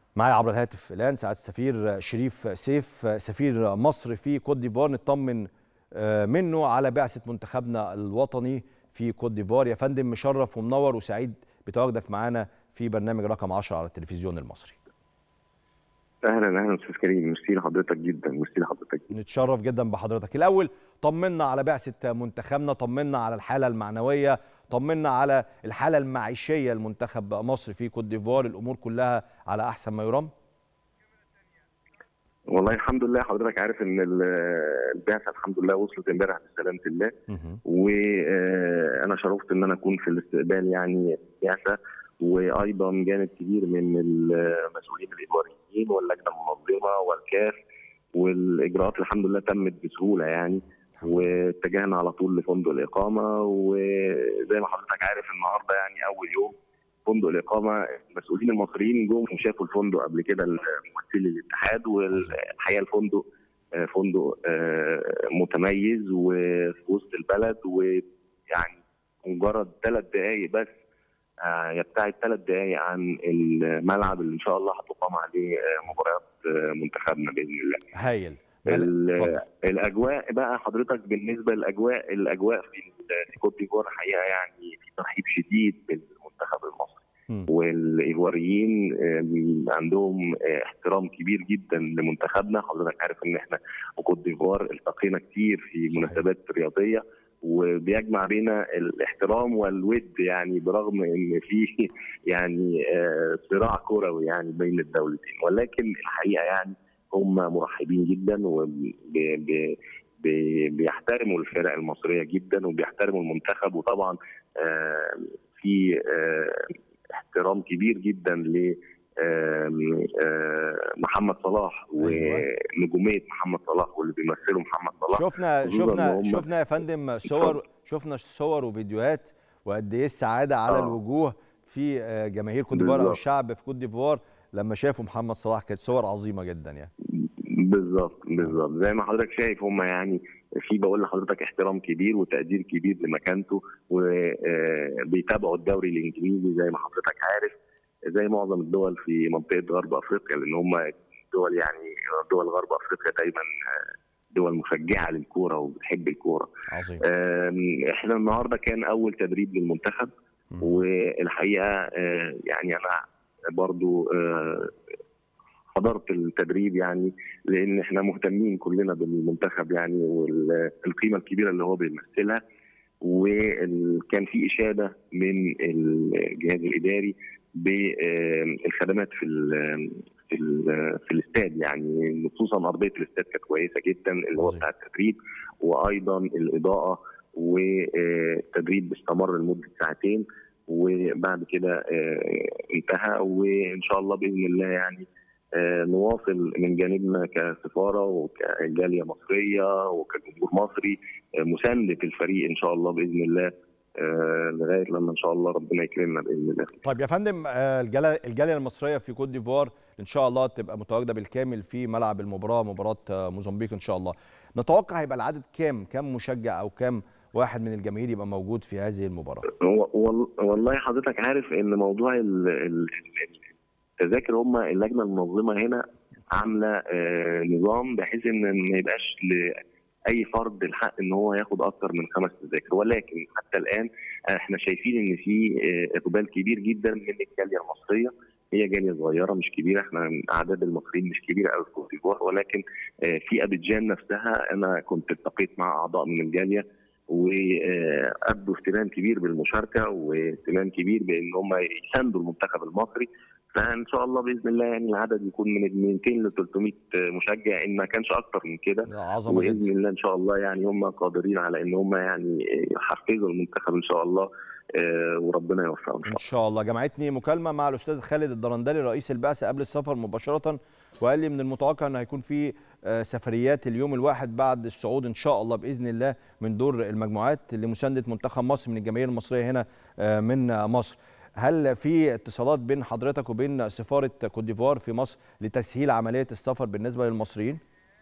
معايا عبر الهاتف الان سعاده السفير شريف سيف سفير مصر في كوت ديفوار نطمن منه على بعثه منتخبنا الوطني في كوت ديفوار يا فندم مشرف ومنور وسعيد بتواجدك معانا في برنامج رقم 10 على التلفزيون المصري اهلا اهلا استاذ كريم ميرسي لحضرتك جدا ميرسي لحضرتك نتشرف جدا بحضرتك الاول طمنا على بعثه منتخبنا طمنا على الحاله المعنويه طمنا على الحاله المعيشيه لمنتخب مصر في كوت ديفوار الامور كلها على احسن ما يرام والله الحمد لله حضرتك عارف ان البعثه الحمد لله وصلت امبارح بسلامه الله وانا شرفت ان انا اكون في الاستقبال يعني البعثه وايضا جانب كبير من المسؤولين الاداريين واللجنه المنظمه والكاف والاجراءات الحمد لله تمت بسهوله يعني واتجهنا على طول لفندق الاقامه وزي ما حضرتك عارف النهارده يعني اول يوم فندق الاقامه المسؤولين المصريين جم وشافوا الفندق قبل كده ممثلي الاتحاد والحقيقه الفندق فندق متميز وفي وسط البلد ويعني مجرد ثلاث دقائق بس يبتعد ثلاث دقائق عن الملعب اللي ان شاء الله هتقام عليه مباريات منتخبنا باذن الله. هايل. الاجواء بقى حضرتك بالنسبه للاجواء الاجواء في كوت ديفوار الحقيقه يعني في ترحيب شديد بالمنتخب المصري والايفواريين عندهم احترام كبير جدا لمنتخبنا حضرتك عارف ان احنا وكوت ديفوار التقينا كتير في مناسبات رياضيه وبيجمع بينا الاحترام والود يعني برغم ان في يعني صراع كروي يعني بين الدولتين ولكن الحقيقه يعني هم مرحبين جدا وبيحترموا الفرق المصريه جدا وبيحترموا المنتخب وطبعا في احترام كبير جدا ل محمد صلاح ونجوميه محمد صلاح واللي بيمثلوا محمد صلاح شفنا شفنا شفنا يا فندم صور شفنا صور وفيديوهات وقد ايه السعاده على آه. الوجوه في جماهير كوت ديفوار او الشعب في كوت ديفوار لما شافوا محمد صلاح كانت صور عظيمه جدا يعني بالظبط بالظبط زي ما حضرتك شايف هم يعني في بقول لحضرتك احترام كبير وتقدير كبير لمكانته وبيتابعوا الدوري الانجليزي زي ما حضرتك عارف زي معظم الدول في منطقه غرب افريقيا لان هم دول يعني دول غرب افريقيا دايما دول مشجعه للكوره وبتحب الكوره. عظيم. احنا النهارده كان اول تدريب للمنتخب والحقيقه يعني انا برضو حضرت التدريب يعني لان احنا مهتمين كلنا بالمنتخب يعني والقيمه الكبيره اللي هو بيمثلها وكان في اشاده من الجهاز الاداري بالخدمات في ال في ال في الاستاد يعني خصوصا ارضيه الاستاد كانت كويسه جدا اللي هو بتاع التدريب وايضا الاضاءه والتدريب استمر لمده ساعتين وبعد كده انتهى وان شاء الله باذن الله يعني نواصل من جانبنا كسفاره وكجاليه مصريه وكجمهور مصري مسانده الفريق ان شاء الله باذن الله لغايه لما ان شاء الله ربنا يكرمنا باذن الله. طيب يا فندم الجاليه المصريه في كوت ديفوار ان شاء الله تبقى متواجده بالكامل في ملعب المباراه مباراه موزمبيق ان شاء الله. نتوقع هيبقى العدد كام؟ كام مشجع او كام واحد من الجماهير يبقى موجود في هذه المباراه؟ والله حضرتك عارف ان موضوع التذاكر هم اللجنه المنظمه هنا عامله نظام بحيث ان ما يبقاش لاي فرد الحق ان هو ياخد اكثر من خمس تذاكر ولكن حتى الان احنا شايفين ان في اقبال كبير جدا من الجاليه المصريه هي جاليه صغيره مش كبيره احنا اعداد المصريين مش كبيره قوي في كوت ديفوار ولكن في ابيجان نفسها انا كنت التقيت مع اعضاء من الجاليه وابدوا اهتمام كبير بالمشاركه واهتمام كبير بان هم يساندوا المنتخب المصري فان شاء الله باذن الله يعني العدد يكون من 200 ل 300 مشجع ان ما كانش اكتر من كده باذن الله ان شاء الله يعني هم قادرين على ان هم يعني يحفزوا المنتخب ان شاء الله وربنا يوفقهم ان شاء الله جمعتني مكالمه مع الاستاذ خالد الدرندلي رئيس البعثه قبل السفر مباشره وقال لي من المتوقع ان هيكون في سفريات اليوم الواحد بعد الصعود ان شاء الله باذن الله من دور المجموعات لمسانده منتخب مصر من الجماهير المصريه هنا من مصر هل في اتصالات بين حضرتك وبين سفاره كوت ديفوار في مصر لتسهيل عمليه السفر بالنسبه للمصريين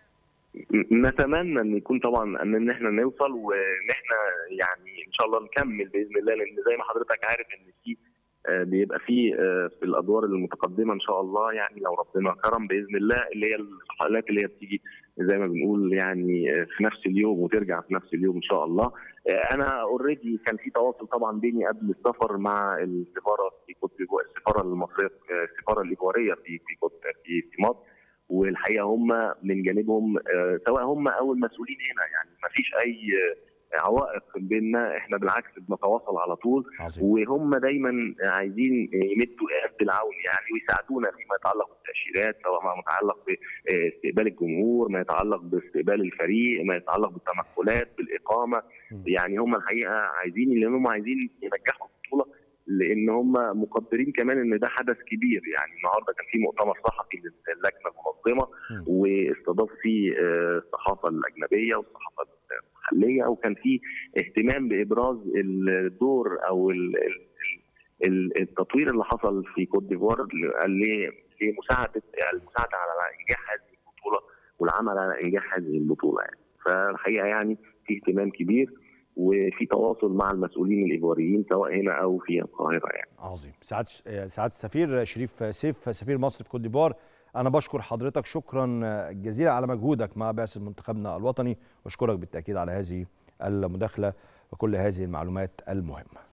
نتمنى ان يكون طبعا ان احنا نوصل وان احنا يعني ان شاء الله نكمل باذن الله لان زي ما حضرتك عارف ان في بيبقى في في الادوار المتقدمه ان شاء الله يعني لو ربنا كرم باذن الله اللي هي الحالات اللي هي بتيجي زي ما بنقول يعني في نفس اليوم وترجع في نفس اليوم ان شاء الله انا اوريدي كان في تواصل طبعا بيني قبل السفر مع السفاره في كوت السفاره المصريه السفاره الايجواريه في في كوت في في مصر والحقيقه هم من جانبهم سواء هم او المسؤولين هنا يعني ما فيش اي عوائق بيننا احنا بالعكس بنتواصل على طول عظيم. وهم دايما عايزين يمدوا قد العون يعني ويساعدونا فيما يتعلق بالتاشيرات سواء ما يتعلق باستقبال الجمهور ما يتعلق باستقبال الفريق ما يتعلق بالتنقلات بالاقامه م. يعني هم الحقيقه عايزين لان هم عايزين ينجحوا البطوله لان هم مقدرين كمان ان ده حدث كبير يعني النهارده كان في مؤتمر صحفي للجنه المنظمه واستضاف فيه الصحافه الاجنبيه والصحافه المحليه وكان في اهتمام بابراز الدور او التطوير اللي حصل في كوت ديفوار لمساعده المساعده على انجاح هذه البطوله والعمل على انجاح هذه البطوله يعني فالحقيقه يعني في اهتمام كبير وفي تواصل مع المسؤولين الايفواريين سواء هنا او في القاهره يعني. عظيم. سعاده سعاده السفير شريف سيف سفير مصر في كوت ديفوار انا بشكر حضرتك شكرا جزيلا على مجهودك مع بعثه منتخبنا الوطني واشكرك بالتاكيد على هذه المداخله وكل هذه المعلومات المهمه.